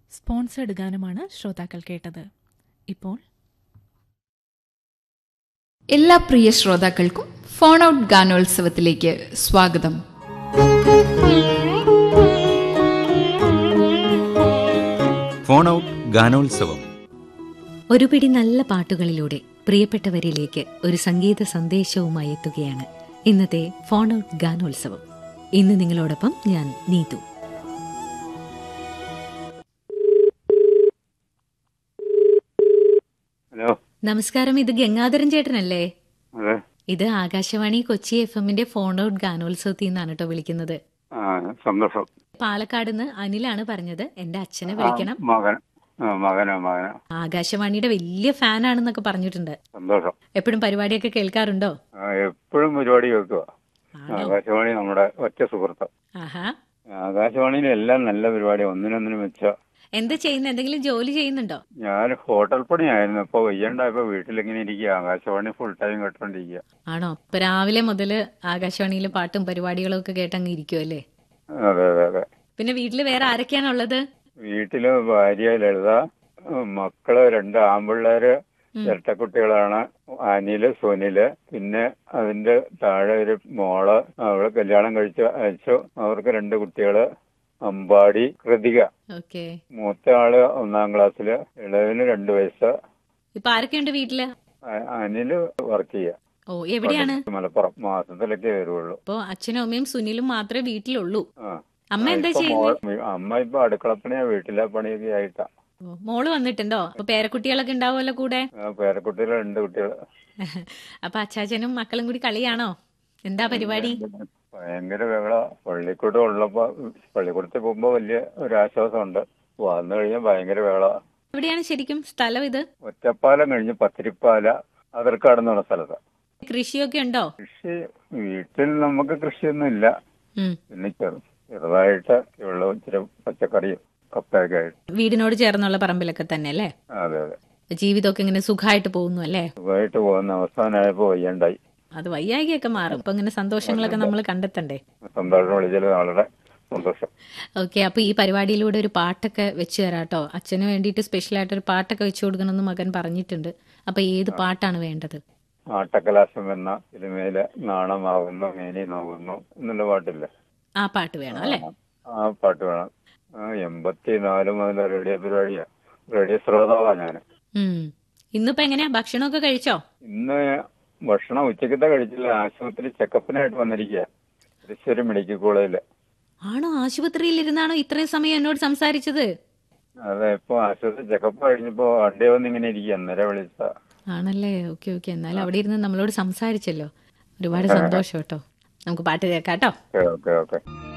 Sponsored ഗാനമാണ് ശ്രോതാക്കൾ കേട്ടത് ഇപ്പോൾ എല്ലാ പ്രിയ ശ്രോതാക്കൾക്കും ഫോൺ ഔട്ട് ഗാനോത്സവത്തിലേക്ക് സ്വാഗതം ഫോൺ ഔട്ട് ഗാനോത്സവം ഒരു പിടി നല്ല പാട്ടുകളിലൂടെ പ്രിയപ്പെട്ടവരിലേക്ക് ഒരു സംഗീത സന്ദേശവുമായി എത്തുകയാണ് ഇന്നത്തെ ഫോൺ ഔട്ട് ഗാനോത്സവം ഇന്ന് നിങ്ങളോടൊപ്പം ഞാൻ നീതു ഹലോ നമസ്കാരം ഇത് ഗംഗാധരൻ ചേട്ടനല്ലേ അതെ ഇത് ആകാശവാണി കൊച്ചി എഫ് എമ്മിന്റെ ഫോൺ ഔട്ട് ഗാനോത്സവത്തിൽ നിന്നാണ് കേട്ടോ വിളിക്കുന്നത് ആ സന്തോഷം പാലക്കാട് നിന്ന് അനിലാണ് പറഞ്ഞത് എന്റെ അച്ഛനെ വിളിക്കണം ആ, മകൻ ആ, മകനോ മകനോ ആകാശവാണിയുടെ വലിയ ഫാനാണെന്നൊക്കെ പറഞ്ഞിട്ടുണ്ട് സന്തോഷം എപ്പോഴും പരിപാടിയൊക്കെ കേൾക്കാറുണ്ടോ ആ, എപ്പോഴും പരിപാടി കേൾക്കുക ആണോ ആകാശവാണി നമ്മുടെ ഒറ്റ സുഹൃത്ത് ആഹാ ആകാശവാണിയിൽ എല്ലാം നല്ല പരിപാടി ഒന്നിനൊന്നിനും വെച്ച എന്താ ചെയ്യുന്ന എന്തെങ്കിലും ജോലി ചെയ്യുന്നുണ്ടോ ഞാൻ ഹോട്ടൽ പണിയായിരുന്നു ഇപ്പൊ വയ്യണ്ടായപ്പോ വീട്ടിലിങ്ങനെ ഇരിക്കുക ആകാശവാണി ഫുൾ ടൈം കേട്ടോണ്ടിരിക്കുക ആണോ ഇപ്പൊ രാവിലെ മുതല് ആകാശവാണിയിലെ പാട്ടും പരിപാടികളും ഒക്കെ കേട്ടങ്ങ് ഇരിക്കുമല്ലേ അതെ അതെ അതെ പിന്നെ വീട്ടില് വേറെ ആരൊക്കെയാണുള്ളത് വീട്ടില് ഭാര്യ ലളിത ഉം, മക്കള് രണ്ട് ആമ്പിള്ളേര് ഇരട്ടക്കുട്ടികളാണ് അനില് സുനില് പിന്നെ അതിന്റെ താഴെ ഒരു മോള് അവള് കല്യാണം കഴിച്ച് അയച്ചു അവർക്ക് രണ്ട് കുട്ടികള് അമ്പാടി കൃതിക ഓക്കെ മൂത്ത ആള് ഒന്നാം ക്ലാസ്സില് ഇളവിന് രണ്ട് വയസ്സ് ഇപ്പൊ ആരൊക്കെയുണ്ട് വീട്ടില് അ- അനില് വർക്ക് ചെയ്യുക ഓ എവിടെയാണ് മലപ്പുറം മാസത്തിലൊക്കെ വരുവുള്ളൂ ഇപ്പൊ അച്ഛനും അമ്മയും സുനിലും മാത്രമേ വീട്ടിലുള്ളൂ ആ അമ്മ എന്താ ഇപ്പൊ ചെയ്യുന്നത് മോൾ- അമ്മ ഇപ്പൊ അടുക്കളപ്പണിയാ വീട്ടിലെ പണിയൊക്കെ ആയിട്ടാ ഓ, മോള് വന്നിട്ടുണ്ടോ അപ്പൊ പേരക്കുട്ടികളൊക്കെ ഉണ്ടാവുമല്ലോ കൂടെ ആ, പേരക്കുട്ടികള് രണ്ട് കുട്ടികള് അപ്പൊ അച്ചാച്ചനും മക്കളും കൂടി കളിയാണോ എന്താ പരിപാടി ഭയങ്കര ബഹള പള്ളിക്കൂടം ഉള്ളപ്പോ പള്ളിക്കൂടത്തിൽ പോകുമ്പോ വലിയ ഒരു ആശ്വാസമുണ്ട് വന്നു കഴിഞ്ഞാൽ ഭയങ്കര ബഹള എവിടെയാണ് ശരിക്കും സ്ഥലം ഇത് ഒറ്റപ്പാലം കഴിഞ്ഞ് പത്തിരിപ്പാല അതിർക്കാട് എന്നുള്ള സ്ഥലത്ത് കൃഷിയൊക്കെ ഉണ്ടോ കൃഷി വീട്ടിൽ നമുക്ക് കൃഷിയൊന്നും ഇല്ല ഉം. പിന്നെ ചെറു ചെറുതായിട്ട് ഉള്ള ഇച്ചിരി പച്ചക്കറിയും കപ്പയൊക്കെ ആയിട്ട് വീടിനോട് ചേർന്നുള്ള പറമ്പിലൊക്കെ തന്നെ അല്ലേ അതെ അതെ ജീവിതമൊക്കെ ഇങ്ങനെ സുഖമായിട്ട് പോകുന്നു അല്ലേ സുഖമായിട്ട് പോകുന്ന അവസാനമായപ്പോ വയ്യണ്ടായി അത് വയ്യായികയൊക്കെ മാറും അപ്പൊ ഇങ്ങനെ സന്തോഷങ്ങളൊക്കെ നമ്മൾ കണ്ടെത്തണ്ടേ സന്തോഷം വിളിച്ചത് വളരെ സന്തോഷം ഓക്കെ അപ്പൊ ഈ പരിപാടിയിലൂടെ ഒരു പാട്ടൊക്കെ വെച്ച് തരാട്ടോ അച്ഛന് വേണ്ടിയിട്ട് സ്പെഷ്യൽ ആയിട്ട് ഒരു പാട്ടൊക്കെ വെച്ചു കൊടുക്കണമെന്ന് മകൻ പറഞ്ഞിട്ടുണ്ട് അപ്പൊ ഏത് പാട്ടാണ് വേണ്ടത് ആട്ടക്കലാശം എന്ന സിനിമയിലെ നാണമാകുന്നു മേനി നോകുന്നു എന്നുള്ള പാട്ടില്ലേ ആ പാട്ട് വേണം അല്ലെ ആ പാട്ട് വേണം ആ എൺപത്തിനാല് മുതൽ റേഡിയോ പരിപാടിയാ റേഡിയോ ശ്രോതാവാ ഞാൻ ഉം ഇന്നിപ്പോ എങ്ങനെയാ ഭക്ഷണമൊക്കെ കഴിച്ചോ ഇന്ന് ഭക്ഷണം ഉച്ചക്കത്തെ കഴിച്ചില്ല ആശുപത്രി ചെക്കപ്പിനായിട്ട് വന്നിരിക്കുക തൃശ്ശൂർ മെഡിക്കൽ കോളേജില് ആണോ ആശുപത്രിയിൽ ഇരുന്നാണോ ഇത്രയും സമയം എന്നോട് സംസാരിച്ചത് അതെ ഇപ്പൊ ആശുപത്രി ചെക്കപ്പ് കഴിഞ്ഞപ്പോ വണ്ടി വന്ന് ഇങ്ങനെ ഇരിക്കുക അന്നേരം വിളിച്ച ആണല്ലേ ഓക്കെ ഓക്കെ എന്നാലും അവിടെ ഇരുന്ന് നമ്മളോട് സംസാരിച്ചല്ലോ ഒരുപാട് സന്തോഷം കേട്ടോ നമുക്ക് പാട്ട് കേൾക്കാം കേട്ടോ ഓക്കെ ഓക്കെ ഓക്കെ